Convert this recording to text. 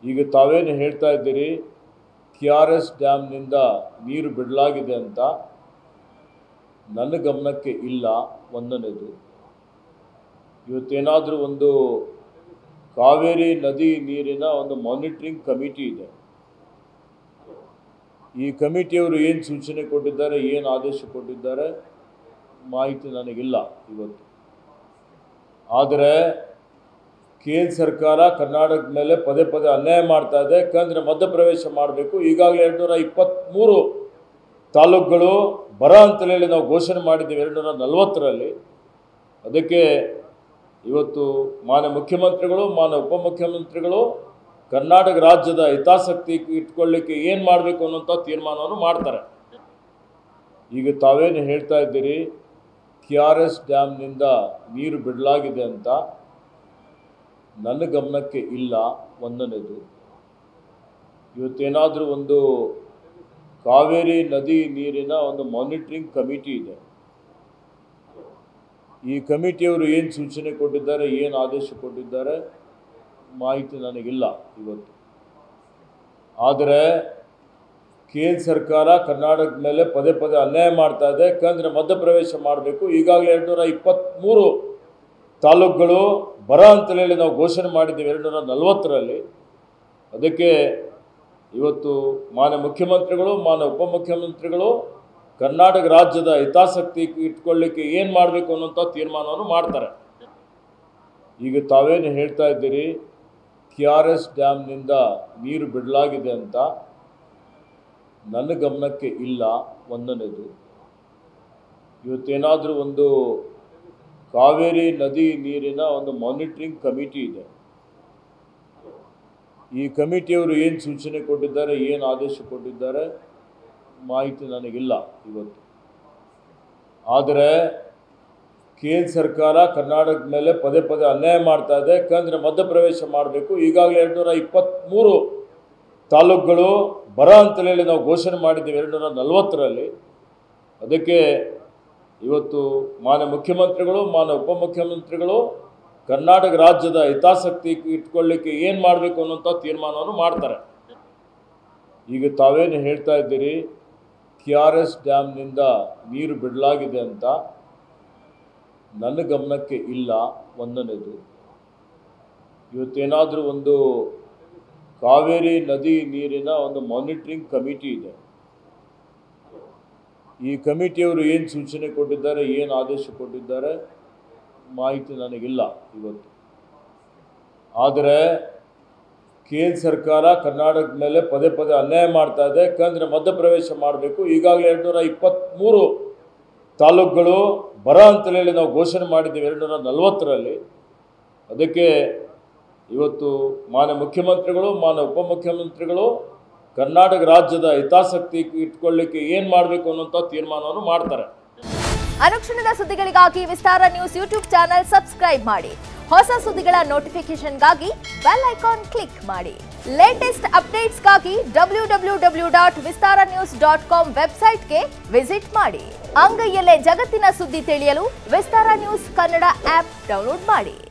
ಈಗ ತಾವೇನು ಹೇಳ್ತಾ ಇದ್ದೀರಿ ಕೆ ಆರ್ ಎಸ್ ಡ್ಯಾಮ್ನಿಂದ ನೀರು ಬಿಡಲಾಗಿದೆ ಅಂತ ನನ್ನ ಗಮನಕ್ಕೆ ಇಲ್ಲ ಒಂದನೇದು ಇವತ್ತೇನಾದರೂ ಒಂದು ಕಾವೇರಿ ನದಿ ನೀರಿನ ಒಂದು ಮಾನಿಟ್ರಿಂಗ್ ಕಮಿಟಿ ಇದೆ ಈ ಕಮಿಟಿಯವರು ಏನು ಸೂಚನೆ ಕೊಟ್ಟಿದ್ದಾರೆ ಏನು ಆದೇಶ ಕೊಟ್ಟಿದ್ದಾರೆ ಮಾಹಿತಿ ನನಗಿಲ್ಲ ಇವತ್ತು ಆದರೆ ಕೇಂದ್ರ ಸರ್ಕಾರ ಕರ್ನಾಟಕದ ಮೇಲೆ ಪದೇ ಪದೇ ಅನ್ಯಾಯ ಮಾಡ್ತಾ ಇದೆ ಯಾಕಂದರೆ ಮಧ್ಯಪ್ರವೇಶ ಮಾಡಬೇಕು ಈಗಾಗಲೇ ಎರಡುನೂರ ಇಪ್ಪತ್ತ್ಮೂರು ತಾಲೂಕುಗಳು ಬರ ಅಂತ ಹೇಳಿ ನಾವು ಘೋಷಣೆ ಮಾಡಿದ್ದೀವಿ ಎರಡುನೂರ ನಲವತ್ತರಲ್ಲಿ ಅದಕ್ಕೆ ಇವತ್ತು ಮಾನ್ಯ ಮುಖ್ಯಮಂತ್ರಿಗಳು ಮಾನ್ಯ ಉಪಮುಖ್ಯಮಂತ್ರಿಗಳು ಕರ್ನಾಟಕ ರಾಜ್ಯದ ಹಿತಾಸಕ್ತಿ ಇಟ್ಕೊಳ್ಳಿಕ್ಕೆ ಏನು ಮಾಡಬೇಕು ಅನ್ನೋಂಥ ತೀರ್ಮಾನವನ್ನು ಮಾಡ್ತಾರೆ ಈಗ ತಾವೇನು ಹೇಳ್ತಾ ಇದ್ದೀರಿ ಕೆ ಆರ್ ಎಸ್ ಡ್ಯಾಮ್ನಿಂದ ನೀರು ಬಿಡಲಾಗಿದೆ ಅಂತ ನನ್ನ ಗಮನಕ್ಕೆ ಇಲ್ಲ ಒಂದನೇದು ಇವತ್ತೇನಾದರೂ ಒಂದು ಕಾವೇರಿ ನದಿ ನೀರಿನ ಒಂದು ಮಾನಿಟ್ರಿಂಗ್ ಕಮಿಟಿ ಇದೆ ಈ ಕಮಿಟಿಯವರು ಏನು ಸೂಚನೆ ಕೊಟ್ಟಿದ್ದಾರೆ ಏನು ಆದೇಶ ಕೊಟ್ಟಿದ್ದಾರೆ ಮಾಹಿತಿ ನನಗಿಲ್ಲ ಇವತ್ತು ಆದರೆ ಕೇಂದ್ರ ಸರ್ಕಾರ ಕರ್ನಾಟಕದ ಮೇಲೆ ಪದೇ ಪದೇ ಅನ್ಯಾಯ ಮಾಡ್ತಾ ಇದೆ ಯಾಕಂದರೆ ಮಧ್ಯಪ್ರವೇಶ ಮಾಡಬೇಕು ಈಗಾಗಲೇ ಎರಡುನೂರ ಇಪ್ಪತ್ತ್ಮೂರು ತಾಲೂಕುಗಳು ಬರ ಅಂತ ಹೇಳಿ ನಾವು ಘೋಷಣೆ ಮಾಡಿದ್ದೀವಿ ಎರಡುನೂರ ನಲವತ್ತರಲ್ಲಿ ಅದಕ್ಕೆ ಇವತ್ತು ಮಾನ್ಯ ಮುಖ್ಯಮಂತ್ರಿಗಳು ಮಾನ್ಯ ಉಪಮುಖ್ಯಮಂತ್ರಿಗಳು ಕರ್ನಾಟಕ ರಾಜ್ಯದ ಹಿತಾಸಕ್ತಿ ಇಟ್ಕೊಳ್ಳಿಕ್ಕೆ ಏನು ಮಾಡಬೇಕು ಅನ್ನೋಂಥ ತೀರ್ಮಾನವನ್ನು ಮಾಡ್ತಾರೆ ಈಗ ತಾವೇನು ಹೇಳ್ತಾ ಇದ್ದೀರಿ ಕೆ ಆರ್ ಎಸ್ ಡ್ಯಾಮ್ನಿಂದ ನೀರು ಬಿಡಲಾಗಿದೆ ಅಂತ ನನ್ನ ಗಮನಕ್ಕೆ ಇಲ್ಲ ಒಂದನೇದು ಇವತ್ತೇನಾದರೂ ಒಂದು ಕಾವೇರಿ ನದಿ ನೀರಿನ ಒಂದು ಮಾನಿಟ್ರಿಂಗ್ ಕಮಿಟಿ ಇದೆ ಈ ಕಮಿಟಿಯವರು ಏನು ಸೂಚನೆ ಕೊಟ್ಟಿದ್ದಾರೆ ಏನು ಆದೇಶ ಕೊಟ್ಟಿದ್ದಾರೆ ಮಾಹಿತಿ ನನಗಿಲ್ಲ ಇವತ್ತು ಆದರೆ ಕೇಂದ್ರ ಸರ್ಕಾರ ಕರ್ನಾಟಕದ ಮೇಲೆ ಪದೇ ಪದೇ ಅನ್ಯಾಯ ಮಾಡ್ತಾ ಇದೆ ಯಾಕಂದರೆ ಮಧ್ಯಪ್ರವೇಶ ಮಾಡಬೇಕು ಈಗಾಗಲೇ ಎರಡುನೂರ ಇಪ್ಪತ್ತ್ಮೂರು ತಾಲೂಕುಗಳು ಬರ ಅಂತ ಹೇಳಿ ನಾವು ಘೋಷಣೆ ಮಾಡಿದ್ದೀವಿ ಎರಡುನೂರ ನಲವತ್ತರಲ್ಲಿ ಅದಕ್ಕೆ ಇವತ್ತು ಮಾನ್ಯ ಮುಖ್ಯಮಂತ್ರಿಗಳು ಮಾನ್ಯ ಉಪಮುಖ್ಯಮಂತ್ರಿಗಳು ಕರ್ನಾಟಕ ರಾಜ್ಯದ ಹಿತಾಸಕ್ತಿ ಇಟ್ಕೊಳ್ಳಿಕ್ಕೆ ಏನು ಮಾಡಬೇಕು ಅನ್ನೋಂಥ ತೀರ್ಮಾನವನ್ನು ಮಾಡ್ತಾರೆ ಈಗ ತಾವೇನು ಹೇಳ್ತಾ ಇದ್ದೀರಿ ಕೆ ಆರ್ ಎಸ್ ಡ್ಯಾಮ್ನಿಂದ ನೀರು ಬಿಡಲಾಗಿದೆ ಅಂತ ನನ್ನ ಗಮನಕ್ಕೆ ಇಲ್ಲ ಒಂದನೇದು ಇವತ್ತೇನಾದರೂ ಒಂದು ಕಾವೇರಿ ನದಿ ನೀರಿನ ಒಂದು ಮಾನಿಟ್ರಿಂಗ್ ಕಮಿಟಿ ಇದೆ ಈ ಕಮಿಟಿಯವರು ಏನು ಸೂಚನೆ ಕೊಟ್ಟಿದ್ದಾರೆ ಏನು ಆದೇಶ ಕೊಟ್ಟಿದ್ದಾರೆ ಮಾಹಿತಿ ನನಗಿಲ್ಲ ಇವತ್ತು ಆದರೆ ಕೇಂದ್ರ ಸರ್ಕಾರ ಕರ್ನಾಟಕದ ಮೇಲೆ ಪದೇ ಪದೇ ಅನ್ಯಾಯ ಮಾಡ್ತಾ ಇದೆ ಯಾಕಂದರೆ ಮಧ್ಯಪ್ರವೇಶ ಮಾಡಬೇಕು ಈಗಾಗಲೇ ಎರಡುನೂರ ಇಪ್ಪತ್ತ್ಮೂರು ತಾಲೂಕುಗಳು ಬರ ಅಂತ ಹೇಳಿ ನಾವು ಘೋಷಣೆ ಮಾಡಿದ್ದೀವಿ ಎರಡುನೂರ ನಲವತ್ತರಲ್ಲಿ ಅದಕ್ಕೆ ಇವತ್ತು ಮಾನ್ಯ ಮುಖ್ಯಮಂತ್ರಿಗಳು ಮಾನ್ಯ ಉಪಮುಖ್ಯಮಂತ್ರಿಗಳು ಕರ್ನಾಟಕ ರಾಜ್ಯದ ಹಿತಾಸಕ್ತಿ ಇಟ್ಕೊಳ್ಳಿಕ್ಕೆ ಏನು ಮಾಡಬೇಕು ಅನ್ನೋಂಥ ತೀರ್ಮಾನವನ್ನು ಮಾಡ್ತಾರೆ ಅನುಕ್ಷಣದ ಸುದ್ದಿಗಳಿಗಾಗಿ Vistara news YouTube channel subscribe ಮಾಡಿ ಹೊಸ ಸುದ್ದಿಗಳ ನೋಟಿಫಿಕೇಶನ್ಗಾಗಿ ಬೆಲ್ ಐಕಾನ್ ಕ್ಲಿಕ್ ಮಾಡಿ ಲೇಟೆಸ್ಟ್ ಅಪ್ಡೇಟ್ಸ್ಗಾಗಿ W W W dot Vistara news dot com ವೆಬ್ಸೈಟ್ಗೆ ವಿಸಿಟ್ ಮಾಡಿ ಅಂಗೈಯಲ್ಲೇ ಜಗತ್ತಿನ ಸುದ್ದಿ ತಿಳಿಯಲು Vistara news Kannada app download ಮಾಡಿ